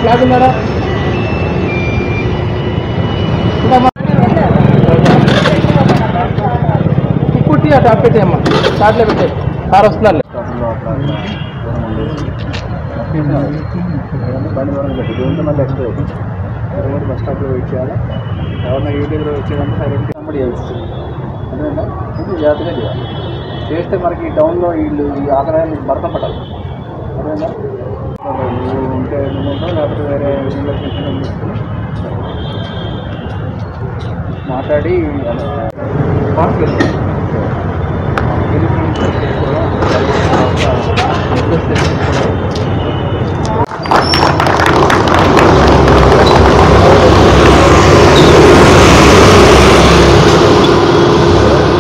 flag ఉన్నాడా కుట్టి అటు అప్పేసేయమ్మా స్టార్ట్లో పెట్టే కార్ వస్తున్నారు బండి దూరం పెట్టి దీంట్లో మళ్ళీ ఎక్స్ట్రా అవుతుంది బస్ స్టాప్లో వెయిట్ చేయాలి ఎవరైనా యూట్యూబ్లో వచ్చేదంటే సైలెంట్ కంపెనీ చేయాల్సి అదేనా ఇది జాగ్రత్తగా చేయాలి చేస్తే మనకి టౌన్లో వీళ్ళు ఈ ఆగ్రహాన్ని భర్త పడాలి అదేనా నువ్వు ఉంటే నువ్వు ఉంటావు లేకపోతే వేరే ఊళ్ళో తీసుకుని తీసుకుని మాట్లాడి పార్క్ వెళ్తాం